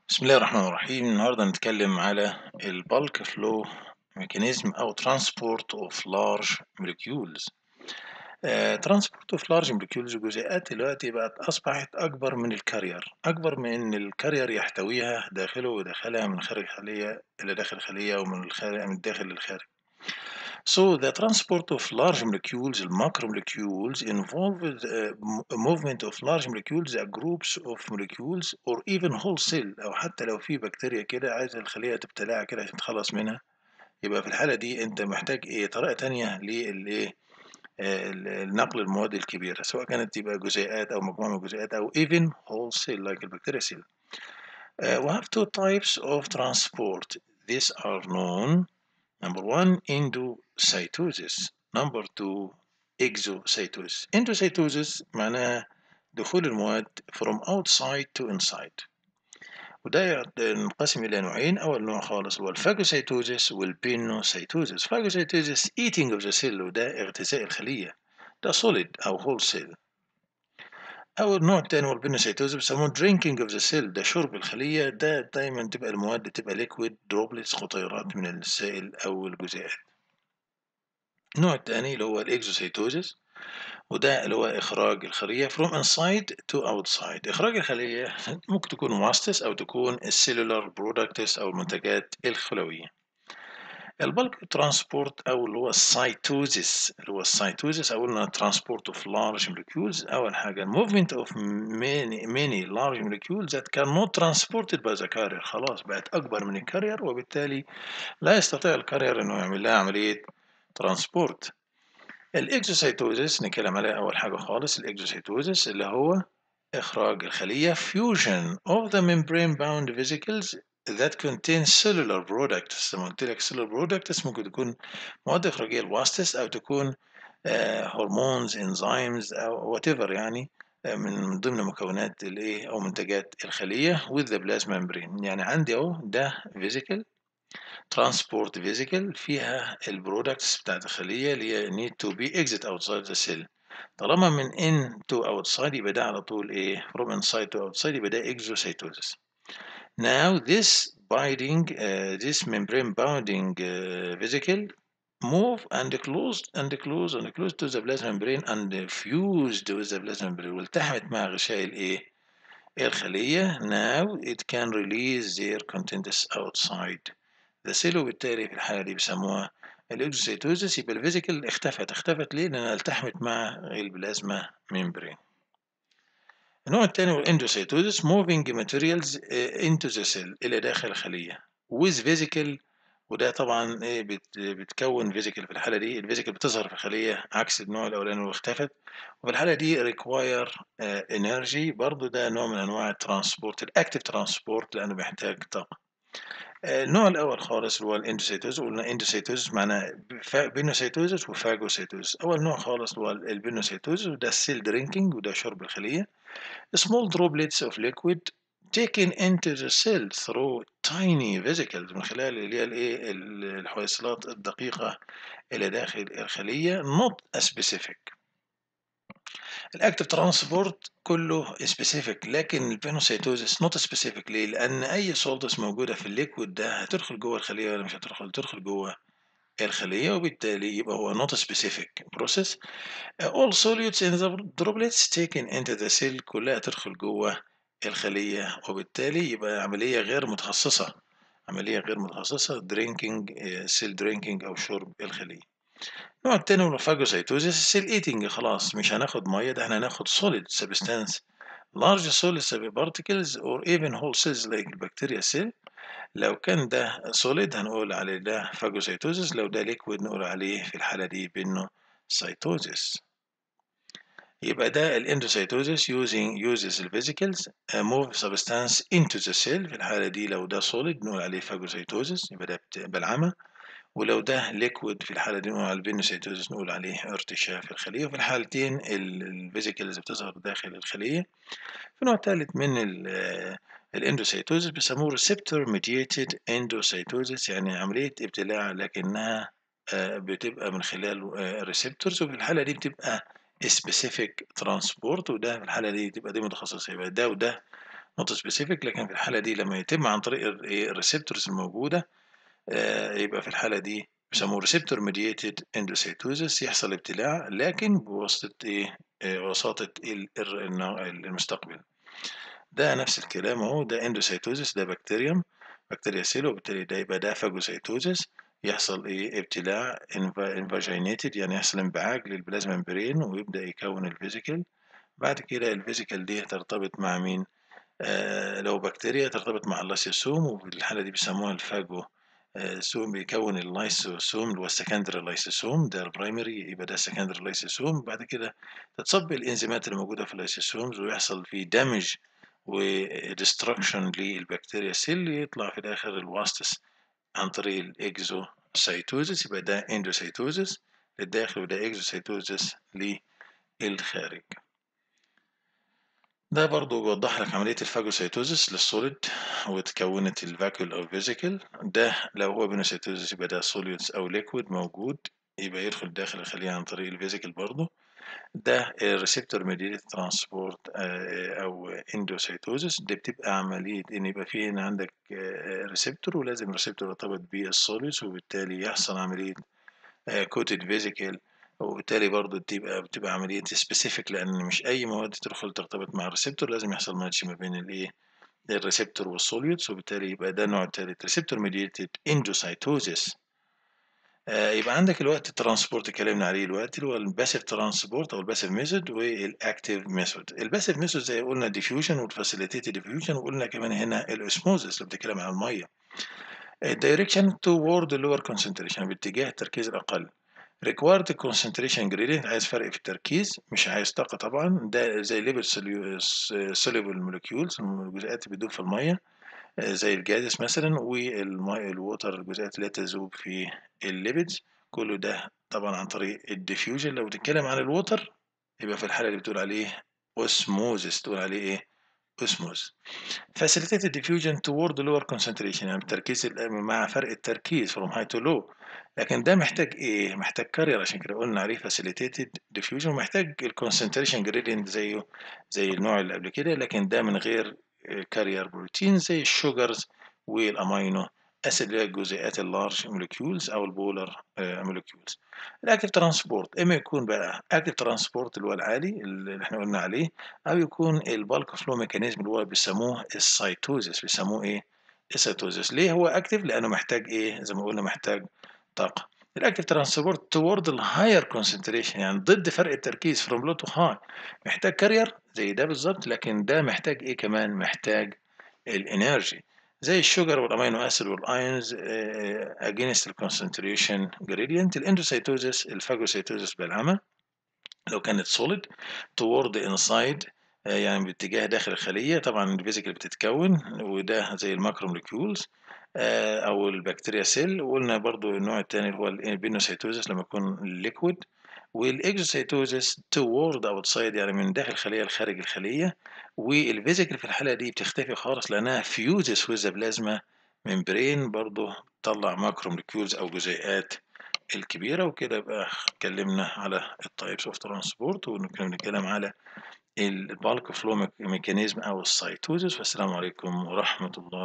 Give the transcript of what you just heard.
بسم الله الرحمن الرحيم النهاردة هنتكلم على ال bulk flow mechanism أو transport of large molecules آه، transport of large molecules الجزيئات دلوقتي بقت أصبحت أكبر من الكارير أكبر من إن الكارير يحتويها داخله وداخلها من خارج الخلية إلى داخل الخلية ومن الخارج من الداخل للخارج So the transport of large molecules, macromolecules, involve the uh, movement of large molecules, uh, groups of molecules, or even whole cell أو حتى لو في بكتيريا كده عايزة الخلية تبتلعها كده عشان تخلص منها يبقى في الحالة دي أنت محتاج إيه طريقة تانية للإيه نقل المواد الكبيرة سواء كانت تبقى جزيئات أو مجموعة من الجزيئات أو even whole cell like البكتيريا cell. Uh, we have two types of transport. These are known Number one, endocytosis. Number two, exocytosis. Endocytosis معناها دخول المواد from outside to inside. وده ينقسم إلى نوعين أول نوع خالص هو الفاجوسيتوزيس والبينوسيتوزيس فاجوسيتوزيس eating of the cell وده اغتذاء الخلية ده solid أو whole cell أو النوع التاني هو البينوسيتوزيس بيسموه drinking of the cell ده شرب الخلية ده دايما تبقى المواد تبقى liquid droplets قطيرات من السائل أو الجزيئات النوع التاني اللي هو الاكزوسيتوزيس وده اللي هو إخراج الخلية from inside to outside إخراج الخلية ممكن تكون ماستس أو تكون السيلولار برودكتس أو المنتجات الخلوية البلك ترانسبورت أو اللي هو السيتوزيس اللي هو السيتوزيس أو قلنا ترانسبورت of large molecules أول حاجة movement of many many large molecules that cannot transported by the carrier خلاص بقت أكبر من الكارير وبالتالي لا يستطيع الكارير إنه يعمل لها عملية ترانسبورت الاكزوسيتوزيس نتكلم عليها أول حاجة خالص الاكزوسيتوزيس اللي هو إخراج الخلية fusion of the membrane bound vesicles that contain cellular products زي ما قلت لك cellular products ممكن تكون مواد إخراجية الواستس أو تكون هرمونز انزيمز أو whatever يعني من ضمن مكونات الإيه أو منتجات الخلية with the plasma membrane يعني عندي أهو ده vesicle transport vesicle فيها البرودكتس بتاعت الخلية اللي هي need to be exit outside the cell طالما من in to outside يبقى ده على طول ايه from inside to outside يبقى ده exocytosis now this binding uh, this membrane bounding uh, vesicle move and close and close and close to the plasma membrane and fused with the plasma membrane والتحمت مع غشاء الايه الخلية now it can release their contents outside the cell وبالتالي في الحالة دي بيسموها الاكزوسيتوزيس يبقى الفيزيكال اختفت اختفت ليه؟ لأنها التحمت مع البلازما ميمبرين النوع الثاني هو الاندوسيتوزيس moving materials into the cell إلى داخل الخلية with vesicle وده طبعا ايه بت بتكون فيزيكال في الحالة دي الفيزيكال بتظهر في الخلية عكس النوع الأولاني اللي اختفت وفي الحالة دي require انرجي برضو ده نوع من أنواع الترانسبورت الأكتيف ترانسبورت لأنه بيحتاج طاقة النوع الأول خالص اللي هو الاندوسيتوز قلنا اندوسيتوز معناه بينوسيتوزس وفاجوسيتوز أول نوع خالص هو البينوسيتوز وده السيل درينكينج وده شرب الخلية small droplets of liquid taken into the cell through tiny vesicles من خلال اللي هي الايه الحويصلات الدقيقة إلى داخل الخلية not specific الاكتف ترانسبورت كله سبيسيفيك لكن البينوسيتوزيس نوت سبيسيفيك ليه؟ لأن أي سولتس موجودة في الليكويد ده هتدخل جوه الخلية ولا مش هتدخل؟ تدخل جوه الخلية وبالتالي يبقى هو not specific process all solutes in the droplets taken into the cell كلها تدخل جوه الخلية وبالتالي يبقى عملية غير متخصصة عملية غير متخصصة drinking cell drinking أو شرب الخلية النوع التاني هو الفاجوسيتوزيس السيل ايتنج خلاص مش هناخد ميه ده احنا هناخد solid substance large solid particles or even whole cells like البكتيريا cell لو كان ده solid هنقول عليه ده فاجوسيتوزيس لو ده liquid نقول عليه في الحالة دي بانه سيتوزيس يبقى ده الاندوسيتوزيس using uses الفيزيكلز move substance into the cell في الحالة دي لو ده solid نقول عليه فاجوسيتوزيس يبقى ده بلعمة ولو ده ليكويد في الحالة دي نقول على البينوسيتوزيس نقول عليه ارتشاح في الخلية وفي الحالتين الفيزيكلز بتظهر داخل الخلية في نوع ثالث من الاندوسيتوزيس بيسموه ريسبتور ميديتد اندوسيتوزيس يعني عملية ابتلاع لكنها بتبقى من خلال ريسبتورز وفي الحالة دي بتبقى سبيسيفيك ترانسبورت وده في الحالة دي تبقى دي متخصصة يبقى ده وده not specific لكن في الحالة دي لما يتم عن طريق ال إيه الreceptors الموجودة آآ يبقى في الحالة دي بيسموه receptor mediated endocytosis يحصل ابتلاع لكن بواسطة إيه، آآ وساطة ال الر الن المستقبل. ده نفس الكلام أهو ده endocytosis ده bacterium bacteriacillo وبالتالي ده يبقى ده phagocytosis يحصل إيه ابتلاع inva invaginated يعني يحصل انبعاج للplasma membrane ويبدأ يكوّن الvesicle بعد كده الvesicle دي ترتبط مع مين؟ آآ لو بكتيريا ترتبط مع اللايسوسوم وفي الحالة دي بيسموها الفاجو آآ سوم بيكوّن اللايسوسوم اللي هو الsecondary لايسوسوم ده الprimary يبقى ده secondary لايسوسوم بعد كده تتصب الإنزيمات اللي موجودة في اللايسوسومز ويحصل فيه damage وdestruction للبكتيريا cell يطلع في الآخر الواسطس عن طريق الexocytosis يبقى ده endocytosis للداخل وده exocytosis للخارج. ده برضه بيوضح لك عملية الفاجوسيتوزيس للسوليد واتكونت الفاكيول أو فيزيكل ده لو هو بينوسيتوزيس يبقى ده سوليدز أو ليكويد موجود يبقى يدخل داخل الخلية عن طريق الفيزيكل برضه ده الريسبتور ميديتد ترانسبورت أو اندوسيتوزيس دي بتبقى عملية إن يبقى في هنا عندك ريسبتور ولازم الريسبتور يرتبط بالسوليدز وبالتالي يحصل عملية كوتد فيزيكل وبالتالي برضه بتبقى بتبقى عملية سبيسيفيك لأن مش أي مواد تدخل ترتبط مع الريسبتور لازم يحصل ماتش ما بين الإيه الريسبتور والسوليوتس وبالتالي يبقى ده النوع التالت ريسبتور ميديتد اندوسايتوزيس آه يبقى عندك الوقت الترانسبورت اتكلمنا عليه دلوقتي اللي هو الباسيف ترانسبورت او الباسيف ميثود والاكتيف ميثود الباسيف ميثود زي قلنا ديفيوجن والفاسيليتيتد ديفيوجن وقلنا كمان هنا الاسموزس اللي بتتكلم عن الميه الدايركشن توورد لور كونسنتريشن باتجاه التركيز الاقل required concentration gradient عايز فرق في التركيز مش عايز طاقة طبعا ده زي ليبل soluble molecules الجزيئات اللي بتدوب في المية زي الجازس مثلا والماء الووتر الجزيئات اللي تذوب في الليبيدز كله ده طبعا عن طريق الديفيوجن لو بتتكلم عن الووتر يبقى في الحالة اللي بتقول عليه osmosis تقول عليه ايه osmosis facilitated diffusion toward lower concentration يعني التركيز مع فرق التركيز from high to low لكن ده محتاج ايه؟ محتاج كارير عشان كده قلنا عليه facilitated diffusion ومحتاج الكونسنتريشن جريدينت زيه زي النوع اللي قبل كده لكن ده من غير كارير بروتين زي الشوجرز والامينو اسيد اللي هي الجزيئات اللارج مولكيولز او البولر مولكيولز الاكتيف ترانسبورت اما يكون بقى اكتيف ترانسبورت اللي هو العالي اللي احنا قلنا عليه او يكون البالك فلو ميكانيزم اللي هو بيسموه السيتوزيس بيسموه ايه السيتوزيس ليه هو اكتيف لانه محتاج ايه زي ما قلنا محتاج طاقه الاكتيف ترانسبورت تورد الهاير كونسنتريشن يعني ضد فرق التركيز فروم لو تو هاي محتاج كارير زي ده بالظبط لكن ده محتاج ايه كمان محتاج الانرجي زي الشوجر والامينو اسيد والايونز اجينست الكونسنتريشن جريدينت الاندوسيتوزيس الفاجوسيتوزيس بالعمى لو كانت سوليد تورد انسايد يعني باتجاه داخل الخليه طبعا الفيزيكال بتتكون وده زي الماكرو مولكيولز او البكتيريا سيل وقلنا برضو النوع الثاني اللي هو البينوسيتوزيس لما يكون ليكويد والاكزوسيتوزيس تورد اوتسايد يعني من داخل الخليه لخارج الخليه والفيزيكال في الحاله دي بتختفي خالص لانها فيوزز ويز بلازما ممبرين برضو تطلع ماكرو مولكيولز او جزيئات الكبيره وكده يبقى اتكلمنا على التايبس اوف ترانسبورت وكنا بنتكلم على البالك فلو ميكانيزم او السيتوزيس والسلام عليكم ورحمه الله